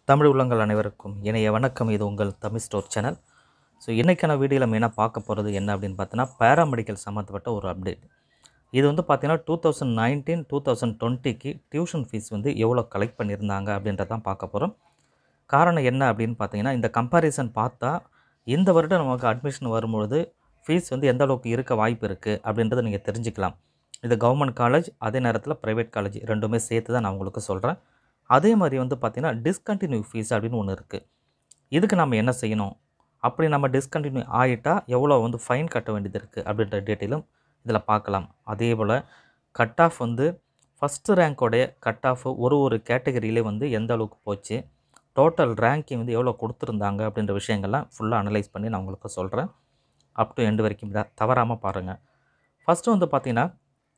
தமிழ் உள்ளங்கள் அனைவருக்கும் இணைய வணக்கம் இது உங்கள் தமிழ் ஸ்டோர் சேனல் ஸோ இன்றைக்கான வீடியோவில் மெயினாக பார்க்க போகிறது என்ன அப்படின்னு பார்த்தீங்கன்னா பேராமெடிக்கல் சம்மந்தப்பட்ட ஒரு அப்டேட் இது வந்து பார்த்தீங்கன்னா two thousand nineteen two thousand டுவெண்ட்டிக்கு டியூஷன் ஃபீஸ் வந்து எவ்வளோ கலெக்ட் பண்ணியிருந்தாங்க அப்படின்றதான் பார்க்க போகிறோம் காரணம் என்ன அப்படின்னு பார்த்தீங்கன்னா இந்த கம்பேரிசன் பார்த்தா இந்த வருடம் நமக்கு அட்மிஷன் வரும்பொழுது ஃபீஸ் வந்து எந்த அளவுக்கு இருக்க வாய்ப்பு இருக்குது அப்படின்றத நீங்கள் தெரிஞ்சுக்கலாம் இது கவர்மெண்ட் காலேஜ் அதே நேரத்தில் ப்ரைவேட் காலேஜ் ரெண்டுமே சேர்த்து தான் நான் உங்களுக்கு சொல்கிறேன் அதே மாதிரி வந்து பார்த்திங்கன்னா டிஸ்கண்டினியூ ஃபீஸ் அப்படின்னு ஒன்று இருக்குது இதுக்கு நம்ம என்ன செய்யணும் அப்படி நம்ம டிஸ்கண்டினியூ ஆகிட்டா எவ்வளோ வந்து ஃபைன் கட்ட வேண்டியது இருக்குது அப்படின்ற டீட்டெயிலும் இதில் பார்க்கலாம் அதே போல் கட் ஆஃப் வந்து ஃபஸ்ட்டு ரேங்க்கோடைய கட் ஆஃப் ஒரு ஒரு கேட்டகரியிலே வந்து எந்த அளவுக்கு போச்சு டோட்டல் ரேங்கிங் வந்து எவ்வளோ கொடுத்துருந்தாங்க அப்படின்ற விஷயங்கள்லாம் ஃபுல்லாக அனலைஸ் பண்ணி நான் உங்களுக்கு சொல்கிறேன் அப் டு எண்டு வரைக்கும் த தவறாமல் பாருங்கள் ஃபஸ்ட்டு வந்து பார்த்திங்கன்னா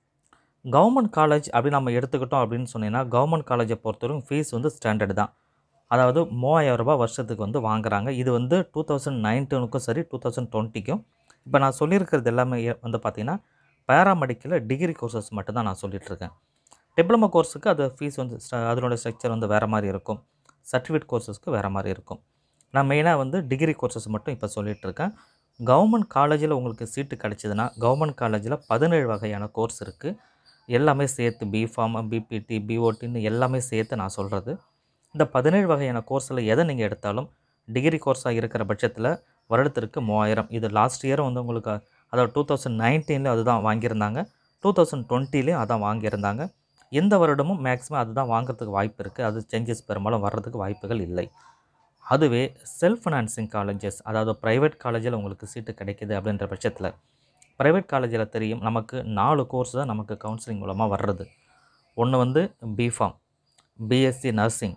கவர்மெண்ட் காலேஜ் அப்படி நம்ம எடுத்துக்கிட்டோம் அப்படின்னு சொன்னீங்கன்னா கவர்மெண்ட் காலேஜை பொறுத்தவரைக்கும் ஃபீஸ் வந்து ஸ்டாண்டர்டு தான் அதாவது மூவாயிரம் ரூபாய் வருஷத்துக்கு வந்து வாங்குறாங்க இது வந்து டூ தௌசண்ட் நைன்டீனுக்கும் சரி டூ தௌசண்ட் டுவெண்ட்டிக்கும் இப்போ நான் சொல்லியிருக்கிறது எல்லாமே ஏ- வந்து பார்த்திங்கன்னா பேராமெடிக்கலில் டிகிரி கோர்சஸ் மட்டும்தான் நான் சொல்லிட்டு இருக்கேன் டிப்ளமோ கோர்ஸுக்கு அது ஃபீஸ் வந்து ஸ்ட- அதனுடைய ஸ்ட்ரக்சர் வந்து வேறு மாதிரி இருக்கும் சர்டிஃபிகேட் கோர்சஸ்க்கு வேறு மாதிரி இருக்கும் நான் மெயினாக வந்து டிகிரி கோர்சஸ் மட்டும் இப்போ சொல்லிட்டு இருக்கேன் கவர்மெண்ட் காலேஜில் உங்களுக்கு சீட்டு கிடச்சிதுன்னா கவர்மெண்ட் காலேஜில் பதினேழு வகையான கோர்ஸ் இருக்குது எல்லாமே சேர்த்து பிஃபார்ம் பிபிடி பிஓடின்னு எல்லாமே சேர்த்து நான் சொல்கிறது இந்த பதினேழு வகையான கோர்ஸில் எதை நீங்கள் எடுத்தாலும் டிகிரி கோர்ஸாக இருக்கிற பட்சத்தில் வருடத்திற்கு மூவாயிரம் இது லாஸ்ட் இயரும் வந்து உங்களுக்கு அதாவது டூ தௌசண்ட் நைன்டீனில் அதுதான் வாங்கியிருந்தாங்க டூ தௌசண்ட் டுவெண்ட்டிலையும் அதான் வாங்கியிருந்தாங்க இந்த வருடமும் மேக்ஸிமம் அதுதான் வாங்குறதுக்கு வாய்ப்பு இருக்குது அது சேஞ்சஸ் பெரும்பாலும் வர்றதுக்கு வாய்ப்புகள் இல்லை அதுவே செல்ஃப் ஃபினான்சிங் காலேஜஸ் அதாவது ப்ரைவேட் காலேஜில் உங்களுக்கு சீட்டு கிடைக்குது அப்படின்ற பட்சத்தில் ப்ரைவேட் காலேஜில் தெரியும் நமக்கு நாலு கோர்ஸ் தான் நமக்கு கவுன்சிலிங் மூலமாக வர்றது ஒன்று வந்து B Pharm BSc nursing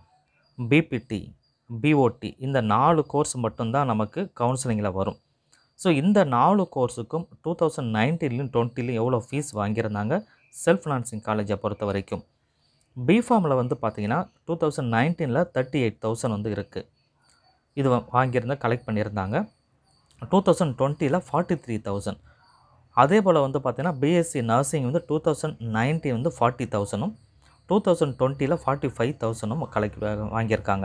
BPT BOT இந்த நாலு கோர்ஸ் மட்டும்தான் நமக்கு கவுன்சிலிங்கில் வரும் ஸோ இந்த நாலு கோர்ஸுக்கும் டூ தௌசண்ட் நைன்டீன்லையும் டுவெண்ட்டிலையும் எவ்வளோ ஃபீஸ் வாங்கியிருந்தாங்க செல்ஃப் ஃபினான்சிங் காலேஜை பொறுத்த வரைக்கும் பிஃபார்மில் வந்து பார்த்தீங்கன்னா டூ தௌசண்ட் நைன்டீனில் தேர்ட்டி எயிட் தௌசண்ட் வந்து இருக்குது இது வா- வாங்கியிருந்த கலெக்ட் பண்ணியிருந்தாங்க டூ தௌசண்ட் டுவெண்ட்டியில் ஃபார்ட்டி த்ரீ தௌசண்ட் அதே போல் வந்து பார்த்தீங்கன்னா பிஎஸ்சி நர்சிங் வந்து டூ தௌசண்ட் நைன்டீன் வந்து ஃபார்ட்டி தௌசண்டும் டூ தௌசண்ட் டுவெண்ட்டியில் ஃபார்ட்டி ஃபைவ் தௌசண்டும் கலெக்ட் வாங்கியிருக்காங்க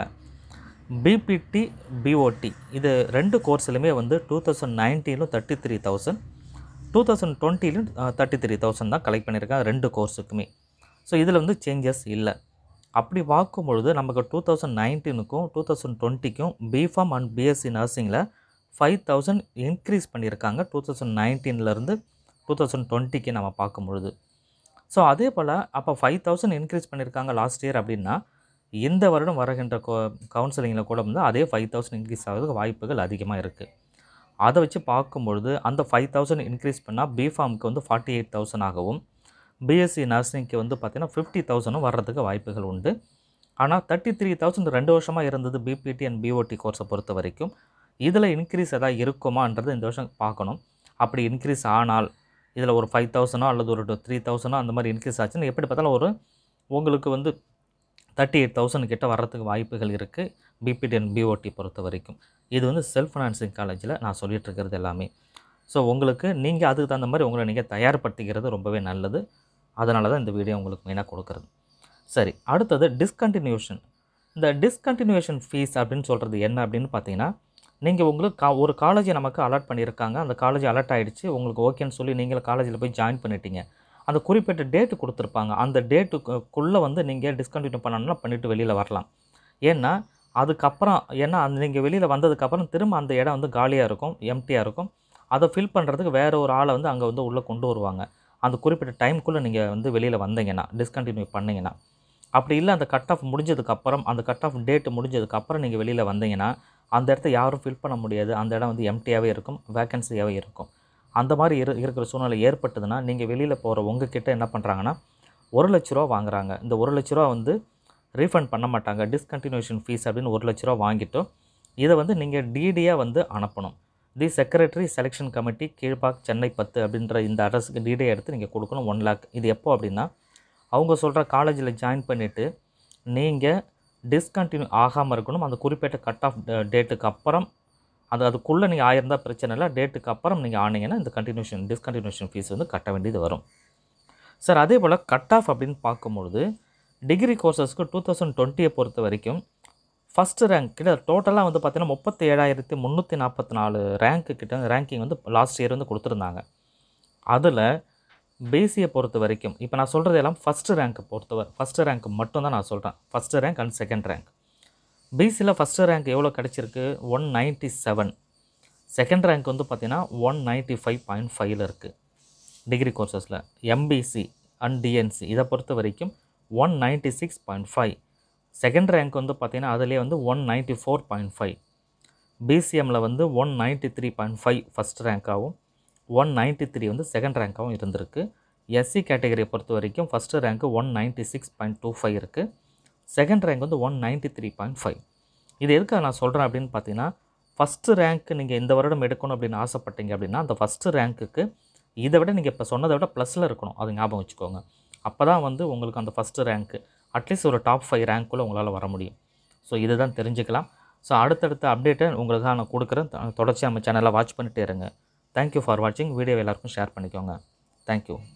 பிபிடி பிஓடி இது ரெண்டு கோர்ஸ்லையுமே வந்து டூ தௌசண்ட் நைன்டீனிலும் thirty three thousand two thousand டுவெண்ட்டிலும் தேர்ட்டி த்ரீ தௌசண்ட் தான் கலெக்ட் பண்ணியிருக்காங்க ரெண்டு கோர்ஸுக்குமே ஸோ இதில் வந்து சேஞ்சஸ் இல்லை அப்படி பார்க்கும் பொழுது நமக்கு டூ தௌசண்ட் நைன்டீனுக்கும் டூ தௌசண்ட் டுவெண்ட்டிக்கும் பிஃபார்ம் அண்ட் பிஎஸ்சி நர்சிங்கில் ஃபைவ் தௌசண்ட் இன்க்ரீஸ் பண்ணியிருக்காங்க டூ தௌசண்ட் நைன்டீன்லேருந்து டூ தௌசண்ட் டுவெண்ட்டிக்கு நம்ம பார்க்கும் பொழுது ஸோ அதே போல் அப்போ ஃபைவ் தௌசண்ட் இன்க்ரீஸ் பண்ணியிருக்காங்க லாஸ்ட் இயர் அப்படின்னா இந்த வருடம் வருகின்ற கோ கவுன்சிலிங்கில் கூட வந்து அதே ஃபைவ் தௌசண்ட் இன்க்ரீஸ் ஆகிறதுக்கு வாய்ப்புகள் அதிகமாக இருக்குது அதை வச்சு பார்க்கும்பொழுது அந்த ஃபைவ் தௌசண்ட் இன்க்ரீஸ் பண்ணால் பிஃபார்முக்கு வந்து ஃபார்ட்டி எயிட் தௌசண்ட் ஆகவும் பிஎஸ்சி நர்சிங்க்கு வந்து பார்த்திங்கன்னா ஃபிஃப்டி தௌசண்டும் வர்றதுக்கு வாய்ப்புகள் உண்டு ஆனால் தேர்ட்டி த்ரீ தௌசண்ட் ரெண்டு வருஷமாக இருந்தது பிபிடி அண்ட் பிஓடி கோர்ஸை பொறுத்த வரைக்கும் இதில் இன்க்ரீஸ் எதாவது இருக்குமான்றது இந்த வருஷம் பார்க்கணும் அப்படி இன்க்ரீஸ் ஆனால் இதில் ஒரு ஃபைவ் தௌசண்டோ அல்லது ஒரு த்ரீ தௌசண்டோ அந்த மாதிரி இன்க்ரீஸ் ஆச்சுன்னு எப்படி பார்த்தாலும் ஒரு உங்களுக்கு வந்து தேர்ட்டி எயிட் தௌசண்ட் கிட்ட வர்றதுக்கு வாய்ப்புகள் இருக்குது பிபிடி அண்ட் பிஓடி பொறுத்த வரைக்கும் இது வந்து செல்ஃப் ஃபினான்சிங் காலேஜில் நான் சொல்லிட்டு இருக்கிறது எல்லாமே ஸோ உங்களுக்கு நீங்கள் அதுக்கு தகுந்த மாதிரி உங்களை நீங்கள் தயார்படுத்திக்கிறது ரொம்பவே நல்லது அதனால தான் இந்த வீடியோ உங்களுக்கு மெயினாக கொடுக்குறது சரி அடுத்தது டிஸ்கண்டினியூஷன் இந்த டிஸ்கண்டினியூஷன் ஃபீஸ் அப்படின்னு சொல்கிறது என்ன அப்படின்னு பார்த்தீங்கன்னா நீங்கள் உங்களுக்கு கா ஒரு காலேஜை நமக்கு அலாட் பண்ணியிருக்காங்க அந்த காலேஜ் அலாட் ஆகிடுச்சு உங்களுக்கு ஓகேன்னு சொல்லி நீங்கள் காலேஜில் போய் ஜாயின் பண்ணிட்டீங்க அந்த குறிப்பிட்ட டேட்டு கொடுத்துருப்பாங்க அந்த டேட்டுக்குள்ளே வந்து நீங்கள் டிஸ்கண்டினியூ பண்ணணும்னா பண்ணிவிட்டு வெளியில் வரலாம் ஏன்னா அதுக்கப்புறம் ஏன்னா அந்த நீங்கள் வெளியில் வந்ததுக்கப்புறம் திரும்ப அந்த இடம் வந்து காலியாக இருக்கும் எம்டியாக இருக்கும் அதை ஃபில் பண்ணுறதுக்கு வேறு ஒரு ஆளை வந்து அங்கே வந்து உள்ளே கொண்டு வருவாங்க அந்த குறிப்பிட்ட டைம்குள்ளே நீங்கள் வந்து வெளியில் வந்தீங்கன்னா டிஸ்கண்டினியூ பண்ணீங்கன்னா அப்படி இல்லை அந்த கட் ஆஃப் முடிஞ்சதுக்கப்புறம் அந்த கட் ஆஃப் டேட் முடிஞ்சதுக்கப்புறம் நீங்கள் வெளியில் வந்தீங்கன்னா அந்த இடத்த யாரும் ஃபில் பண்ண முடியாது அந்த இடம் வந்து எம்டியாகவே இருக்கும் வேக்கன்சியாகவே இருக்கும் அந்த மாதிரி இரு இருக்கிற சூழ்நிலை ஏற்பட்டதுன்னா நீங்கள் வெளியில் போகிற உங்ககிட்ட என்ன பண்ணுறாங்கன்னா ஒரு லட்ச ரூபா வாங்குறாங்க இந்த ஒரு லட்ச ரூபா வந்து ரீஃபண்ட் பண்ண மாட்டாங்க டிஸ்கண்டினியூஷன் ஃபீஸ் அப்படின்னு ஒரு லட்ச ரூபா வாங்கிட்டு இதை வந்து நீங்கள் டிடியாக வந்து அனுப்பணும் the secretary selection committee Kilpauk Chennai பத்து அப்படின்ற இந்த அட்ரஸுக்கு டிடியை எடுத்து நீங்கள் கொடுக்கணும் ஒன் லேக் இது எப்போ அப்படின்னா அவங்க சொல்கிற காலேஜில் ஜாயின் பண்ணிவிட்டு நீங்கள் டிஸ்கண்டினியூ ஆகாமல் இருக்கணும் அந்த குறிப்பிட்ட கட் ஆஃப் டேட்டுக்கு அப்புறம் அது அதுக்குள்ளே நீங்கள் ஆயிருந்தால் பிரச்சனை இல்லை டேட்டுக்கு அப்புறம் நீங்கள் ஆனீங்கன்னா இந்த கண்டினியூஷன் டிஸ்கண்டினியூஷன் ஃபீஸ் வந்து கட்ட வேண்டியது வரும் சார் அதே போல் கட் ஆஃப் அப்படின்னு பார்க்கும்பொழுது டிகிரி கோர்சஸ்க்கு டூ தௌசண்ட் டுவெண்ட்டியை பொறுத்த வரைக்கும் ஃபஸ்ட்டு ரேங்க் கிட்ட டோட்டலாக வந்து பார்த்தீங்கன்னா முப்பத்தி ஏழாயிரத்தி முந்நூற்றி நாற்பத்தி நாலு ரேங்க்கு கிட்ட ரேங்கிங் வந்து லாஸ்ட் இயர் வந்து கொடுத்துருந்தாங்க அதில் பிசியை பொறுத்த வரைக்கும் இப்போ நான் சொல்கிறது எல்லாம் ஃபஸ்ட்டு ரேங்க்கை பொறுத்தவரை ஃபஸ்ட்டு ரேங்க் மட்டும் தான் நான் சொல்கிறேன் first rank and second rank பிசியில் ஃபஸ்ட்டு ரேங்க் எவ்வளோ கிடச்சிருக்கு one ninety seven second rank வந்து பார்த்தீங்கன்னா ஒன் நைன்ட்டி ஃபைவ் பாயிண்ட் ஃபைவ்ல இருக்குது டிகிரி கோர்சஸில் எம்பிசி அண்ட் டிஎன்சி இதை பொறுத்த வரைக்கும் one ninety six point five second rank வந்து பார்த்தீங்கன்னா அதிலே வந்து one ninety four point five பிசிஎம்மில் வந்து one ninety three point five first ரேங்க்காகவும் ஒன் நைன்ட்டி த்ரீ வந்து செகண்ட் ரேங்க்காகவும் இருந்திருக்கு எஸ்சி கேட்டகரியை பொறுத்த வரைக்கும் ஃபஸ்ட்டு ரேங்க்கு one ninety six point two five இருக்குது செகண்ட் ரேங்க் வந்து one ninety three point five இது எதுக்காக நான் சொல்கிறேன் அப்படின்னு பார்த்தீங்கன்னா ஃபஸ்ட்டு ரேங்க்கு நீங்கள் இந்த வருடம் எடுக்கணும் அப்படின்னு ஆசைப்பட்டீங்க அப்படின்னா அந்த ஃபஸ்ட்டு ரேங்க்குக்கு இதை விட நீங்கள் இப்போ சொன்னதை விட ப்ளஸில் இருக்கணும் அது ஞாபகம் வச்சுக்கோங்க அப்போ தான் வந்து உங்களுக்கு அந்த ஃபஸ்ட்டு ரேங்க்கு அட்லீஸ்ட் ஒரு டாப் ஃபைவ் ரேங்க்குள்ளே உங்களால் வர முடியும் ஸோ இதுதான் தெரிஞ்சுக்கலாம் ஸோ அடுத்தடுத்த அப்டேட்டை உங்களுக்கு நான் கொடுக்குறேன் தொடர்ச்சி நம்ம சேனலை வாட்ச் பண்ணிட்டே இருங்க தேங்க்யூ ஃபார் வாட்சிங் வீடியோ எல்லாருக்கும் ஷேர் பண்ணிக்கோங்க தேங்க்யூ